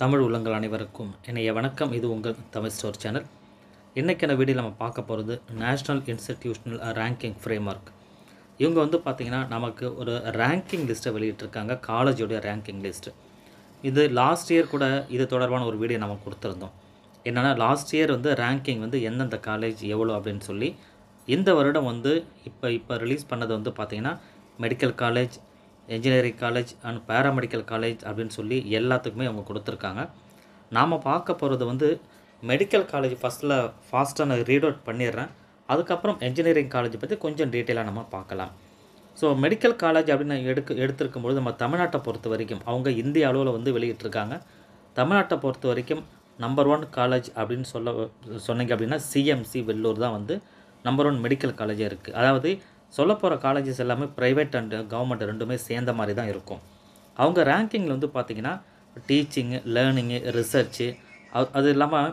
தமிழ் உள்ளங்கள் அனைவருக்கும் இணைய வணக்கம் இது உங்கள் தமிழ் ஸ்டோர் சேனல் இன்றைக்கான வீடியோ நம்ம பார்க்க போகிறது நேஷ்னல் இன்ஸ்டிடியூஷனல் ரேங்கிங் ஃப்ரேம்ஒர்க் இவங்க வந்து பார்த்திங்கன்னா நமக்கு ஒரு ரேங்கிங் லிஸ்ட்டை வெளியிட்டிருக்காங்க காலேஜோடைய ரேங்கிங் லிஸ்ட்டு இது லாஸ்ட் இயர் கூட இது தொடர்பான ஒரு வீடியோ நம்ம கொடுத்துருந்தோம் என்னென்னா லாஸ்ட் இயர் வந்து ரேங்கிங் வந்து எந்தெந்த காலேஜ் எவ்வளோ அப்படின்னு சொல்லி இந்த வருடம் வந்து இப்போ இப்போ ரிலீஸ் பண்ணது வந்து பார்த்திங்கன்னா medical college engineering college and paramedical college அப்படின்னு சொல்லி எல்லாத்துக்குமே அவங்க கொடுத்துருக்காங்க நாம் பார்க்க போகிறது வந்து மெடிக்கல் காலேஜ் ஃபஸ்ட்டில் ஃபாஸ்ட்டாக நான் ரீட் அவுட் பண்ணிடுறேன் அதுக்கப்புறம் இன்ஜினியரிங் காலேஜ் பற்றி கொஞ்சம் டீட்டெயிலாக நம்ம பார்க்கலாம் ஸோ மெடிக்கல் காலேஜ் அப்படின்னு எடுக்க எடுத்திருக்கும்போது நம்ம தமிழ்நாட்டை பொறுத்த வரைக்கும் அவங்க இந்திய அளவில் வந்து வெளியிட்டிருக்காங்க தமிழ்நாட்டை பொறுத்த வரைக்கும் நம்பர் ஒன் காலேஜ் அப்படின்னு சொல்ல சொன்னீங்க அப்படின்னா சிஎம்சி வெள்ளூர் தான் வந்து நம்பர் ஒன் மெடிக்கல் காலேஜாக இருக்குது அதாவது சொல்ல போகிற காலேஜஸ் எல்லாமே ப்ரைவேட் அண்ட் கவர்மெண்ட் ரெண்டுமே சேர்ந்த மாதிரி தான் இருக்கும் அவங்க ரேங்கிங்கில் வந்து பார்த்திங்கன்னா டீச்சிங்கு லேர்னிங்கு ரிசர்ச்சு அது இல்லாமல்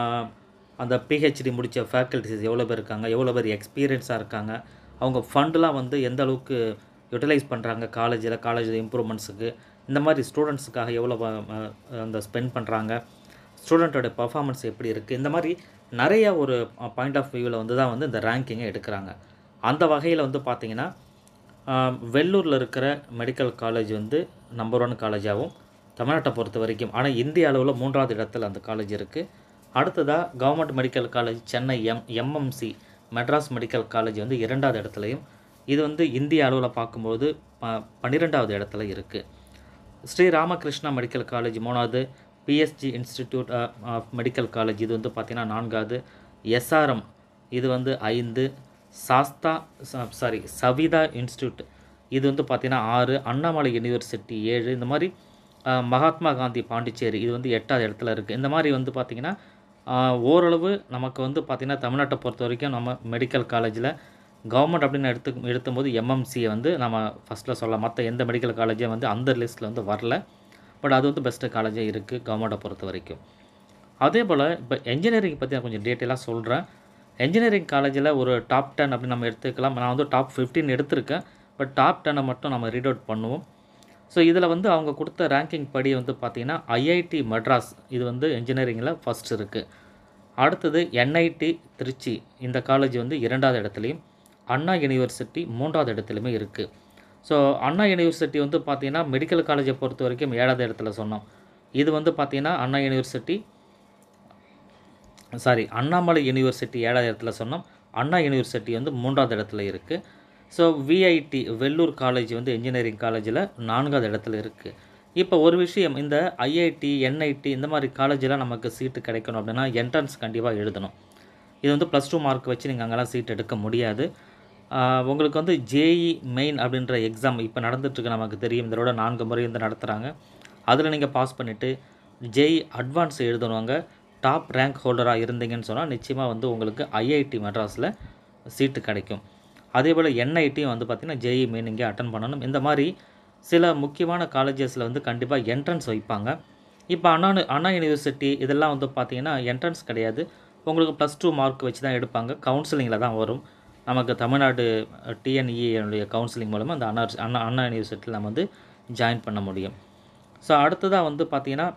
அந்த பிஹெச்டி முடித்த ஃபேக்கல்ட்டிஸ் எவ்வளோ பேர் இருக்காங்க எவ்வளோ பேர் எக்ஸ்பீரியன்ஸாக இருக்காங்க அவங்க ஃபண்டெலாம் வந்து எந்த அளவுக்கு யூட்டிலைஸ் பண்ணுறாங்க காலேஜில் காலேஜில் இம்ப்ரூவ்மெண்ட்ஸுக்கு இந்த மாதிரி ஸ்டூடெண்ட்ஸுக்காக எவ்வளோ அஹ், அந்த ஸ்பெண்ட் பண்ணுறாங்க ஸ்டூடெண்ட்டோட பர்ஃபார்மன்ஸ் எப்படி இருக்குது இந்த மாதிரி நிறைய ஒரு பாயிண்ட் ஆஃப் வியூவில் வந்து தான் வந்து இந்த ரேங்கிங்கை எடுக்கிறாங்க அந்த வகையில் வந்து பார்த்திங்கன்னா வெள்ளூரில் இருக்கிற மெடிக்கல் காலேஜ் வந்து நம்பர் ஒன் காலேஜாகவும் தமிழ்நாட்டை பொறுத்த வரைக்கும் ஆனால் இந்திய அளவில் மூன்றாவது இடத்துல அந்த காலேஜ் இருக்குது அடுத்ததாக government medical college Chennai M MMC Madras medical college வந்து இரண்டாவது இடத்துலையும் இது வந்து இந்திய அளவில் பார்க்கும்போது ப பன்னிரெண்டாவது இடத்துல இருக்குது ஸ்ரீ ராமகிருஷ்ணா மெடிக்கல் காலேஜ் மூணாவது PSG institute of medical college இது வந்து பார்த்திங்கன்னா நான்காவது எஸ்ஆர்எம் இது வந்து ஐந்து சாஸ்தா சாரி சவிதா இன்ஸ்டியூட் இது வந்து பார்த்திங்கன்னா ஆறு அண்ணாமலை யூனிவர்சிட்டி ஏழு இந்த மாதிரி அஹ், மகாத்மா காந்தி பாண்டிச்சேரி இது வந்து எட்டாவது இடத்துல இருக்குது இந்த மாதிரி வந்து பார்த்திங்கன்னா ஆஹ், ஓரளவு நமக்கு வந்து பார்த்திங்கன்னா தமிழ்நாட்டை பொறுத்த வரைக்கும் நம்ம மெடிக்கல் காலேஜில் கவர்மெண்ட் அப்படின்னு எடுத்து எடுத்தும்போது எம்எம்சியை வந்து நம்ம ஃபஸ்ட்டில் சொல்லலாம் மற்ற எந்த மெடிக்கல் காலேஜும் வந்து அந்த லிஸ்ட்டில் வந்து வரல பட் அது வந்து பெஸ்ட்டு காலேஜாக இருக்குது கவர்மெண்ட்டை பொறுத்த வரைக்கும் அதே போல் இப்போ என்ஜினியரிங் பற்றி நான் கொஞ்சம் டீட்டெயிலாக சொல்கிறேன் என்ஜினியரிங் காலேஜில் ஒரு டாப் டென் அப்படி நம்ம எடுத்துக்கலாம் நான் வந்து டாப் 15 எடுத்திருக்கேன் பட் டாப் டென்னை மட்டும் நம்ம ரீட் அவுட் பண்ணுவோம் ஸோ இதில் வந்து அவங்க கொடுத்த ரேங்கிங் படி வந்து பார்த்திங்கன்னா ஐஐடி மெட்ராஸ் இது வந்து என்ஜினியரிங்கில் ஃபஸ்ட் இருக்குது அடுத்தது என்ஐடி திருச்சி இந்த காலேஜ் வந்து இரண்டாவது இடத்துலையும் அண்ணா யூனிவர்சிட்டி மூன்றாவது இடத்துலையுமே இருக்குது ஸோ அண்ணா யூனிவர்சிட்டி வந்து பார்த்திங்கன்னா மெடிக்கல் காலேஜை பொறுத்த வரைக்கும் ஏழாவது இடத்துல சொன்னோம் இது வந்து பார்த்திங்கன்னா Anna university sorry Annamalai university ஏழாவது இடத்துல சொன்னோம் அண்ணா யூனிவர்சிட்டி வந்து மூன்றாவது இடத்துல இருக்குது ஸோ விஐடி வெள்ளூர் காலேஜ் வந்து இன்ஜினியரிங் காலேஜில் நான்காவது இடத்துல இருக்குது இப்போ ஒரு விஷயம் இந்த ஐஐடி என்ஐடி இந்த மாதிரி காலேஜெலாம் நமக்கு சீட்டு கிடைக்கணும் அப்படின்னா என்ட்ரன்ஸ் கண்டிப்பாக எழுதணும் இது வந்து ப்ளஸ் டூ மார்க் வச்சு நீங்கள் அங்கெல்லாம் சீட் எடுக்க முடியாது ஆஹ் உங்களுக்கு வந்து ஜேஇ மெயின் அப்படின்ற எக்ஸாம் இப்போ நடந்துட்டுருக்கு நமக்கு தெரியும் இந்த தடவை நான்கு முறை வந்து நடத்துகிறாங்க அதில் நீங்கள் பாஸ் பண்ணிவிட்டு ஜேஇ அட்வான்ஸ் எழுதணுவாங்க டாப் ரேங்க் ஹோல்டராக இருந்தீங்கன்னு சொன்னால் நிச்சயமாக வந்து உங்களுக்கு ஐஐடி மெட்ராஸில் சீட்டு கிடைக்கும் அதே போல் என்ஐடியும் வந்து பார்த்திங்கன்னா ஜேஇ மெயின் இங்கே அட்டன் பண்ணணும் இந்த மாதிரி சில முக்கியமான காலேஜஸில் வந்து கண்டிப்பாக என்ட்ரன்ஸ் வைப்பாங்க இப்போ அண்ணா அண்ணா யூனிவர்சிட்டி இதெல்லாம் வந்து பார்த்திங்கன்னா என்ட்ரன்ஸ் கிடையாது உங்களுக்கு ப்ளஸ் டூ மார்க் வச்சு தான் எடுப்பாங்க கவுன்சிலிங்கில் தான் வரும் நமக்கு தமிழ்நாடு டிஎன்இடைய கவுன்சிலிங் மூலமாக அந்த அண்ணா அண்ணா அண்ணா யூனிவர்சிட்டியில் நம்ம வந்து ஜாயின் பண்ண முடியும் ஸோ அடுத்ததாக வந்து பார்த்திங்கன்னா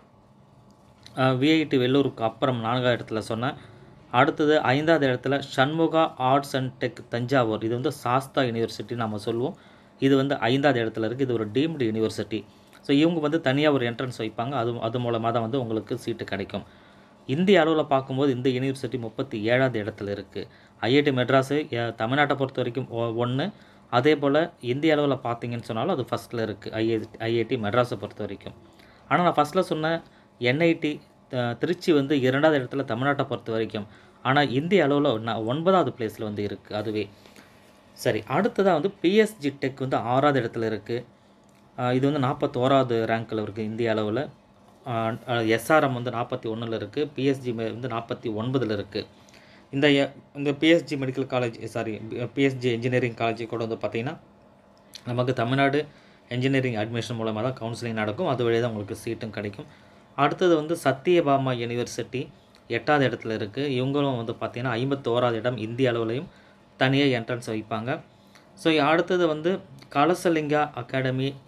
விஐடி வெள்ளூருக்கு அப்புறம் நான்காவது இடத்துல சொன்னேன் அடுத்தது ஐந்தாவது இடத்துல Shanmugha arts and tech Thanjavur இது வந்து சாஸ்தா யூனிவர்சிட்டி நம்ம சொல்லுவோம் இது வந்து ஐந்தாவது இடத்துல இருக்குது இது ஒரு டீம்டு யூனிவர்சிட்டி ஸோ இவங்க வந்து தனியாக ஒரு என்ட்ரன்ஸ் வைப்பாங்க அது அது மூலமாக தான் வந்து உங்களுக்கு சீட்டு கிடைக்கும் இந்திய அளவில் பார்க்கும்போது இந்த யூனிவர்சிட்டி முப்பத்தி ஏழாவது இடத்துல இருக்குது ஐஐடி மெட்ராஸு அஹ், தமிழ்நாட்டை பொறுத்த வரைக்கும் ஒன்று அதே போல் இந்திய அளவில் பார்த்தீங்கன்னு சொன்னாலும் அது ஃபஸ்ட்டில் இருக்குது ஐஐ ஐஐடி மெட்ராஸை பொறுத்த வரைக்கும் ஆனால் நான் ஃபஸ்ட்டில் சொன்ன என்ஐடி திருச்சி வந்து இரண்டாவது இடத்துல தமிழ்நாட்டை பொறுத்த வரைக்கும் ஆனால் இந்திய அளவில் நான் ஒன்பதாவது பிளேஸில் வந்து இருக்குது அதுவே சரி அடுத்ததாக வந்து பிஎஸ்ஜி டெக் வந்து ஆறாவது இடத்துல இருக்குது இது வந்து நாற்பத்தோராவது ரேங்க்கில் இருக்குது இந்திய அளவில் எஸ்ஆர்எம் வந்து நாற்பத்தி ஒன்றில் இருக்குது பிஎஸ்ஜி வந்து நாற்பத்தி ஒன்பதில் இருக்குது இந்த எ- இந்த PSG medical college sorry PSG engineering college கூட வந்து பார்த்திங்கன்னா நமக்கு தமிழ்நாடு இன்ஜினியரிங் அட்மிஷன் மூலமாக தான் கவுன்சிலிங் நடக்கும் அது வழியாக தான் உங்களுக்கு சீட்டும் கிடைக்கும் அடுத்தது வந்து சத்தியபாமா யூனிவர்சிட்டி எட்டாவது இடத்துல இருக்குது இவங்களும் வந்து பார்த்திங்கன்னா ஐம்பத்தோராவது இடம் இந்திய அளவுலையும் தனியாக என்ட்ரன்ஸ் வைப்பாங்க ஸோ அடுத்தது வந்து கலசலிங்கா அகாடமி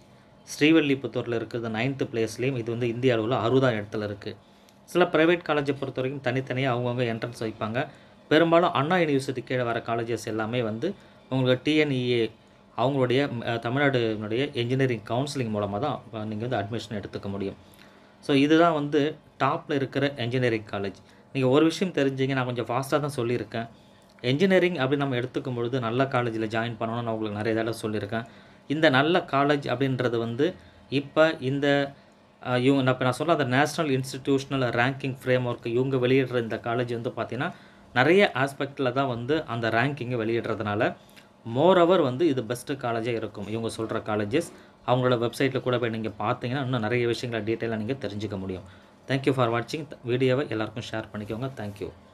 ஸ்ரீவல்லிபுத்தூரில் இருக்கிறது நைன்த்து பிளேஸ்லேயும் இது வந்து இந்திய அளவில் அறுபதாம் இடத்துல இருக்குது சில ப்ரைவேட் காலேஜை பொறுத்த வரைக்கும் தனித்தனியாக அவங்கவுங்க என்ட்ரன்ஸ் வைப்பாங்க பெரும்பாலும் அண்ணா யூனிவர்சிட்டி கீழே வர காலேஜஸ் எல்லாமே வந்து உங்களுக்கு டிஎன்இஏ அவங்களுடைய அஹ், தமிழ்நாடுனுடைய இன்ஜினியரிங் கவுன்சிலிங் மூலமாக தான் நீங்கள் வந்து அட்மிஷன் எடுத்துக்க முடியும் ஸோ இதுதான் வந்து டாப்பில் இருக்கிற இன்ஜினியரிங் காலேஜ் நீங்கள் ஒரு விஷயம் தெரிஞ்சிங்க நான் கொஞ்சம் ஃபாஸ்ட்டாக தான் சொல்லியிருக்கேன் இன்ஜினியரிங் அப்படி நம்ம எடுத்துக்கும் பொழுது நல்ல காலேஜில் ஜாயின் பண்ணணும்னு நான் உங்களுக்கு நிறைய தடவை சொல்லியிருக்கேன் இந்த நல்ல காலேஜ் அப்படின்றது வந்து இப்போ இந்த அஹ், இவங்க நான் இப்போ நான் சொல்ல அந்த national institutional ranking framework இவங்க வெளியிடுற இந்த காலேஜ் வந்து பார்த்திங்கன்னா நிறைய ஆஸ்பெக்டில் தான் வந்து அந்த ரேங்கிங்கை வெளியிடுறதுனால மோரோவர் வந்து இது பெஸ்ட்டு காலேஜாக இருக்கும் இவங்க சொல்கிற காலேஜஸ் அவங்களோட வெப்சைட்டில் கூட போய் நீங்கள் பார்த்தீங்கன்னா இன்னும் நிறைய விஷயங்களை டீட்டெயிலாக நீங்கள் தெரிஞ்சுக்க முடியும் தேங்க்யூ ஃபார் வாட்சிங் வீடியோவை எல்லாருக்கும் ஷேர் பண்ணிக்கோங்க தேங்க்யூ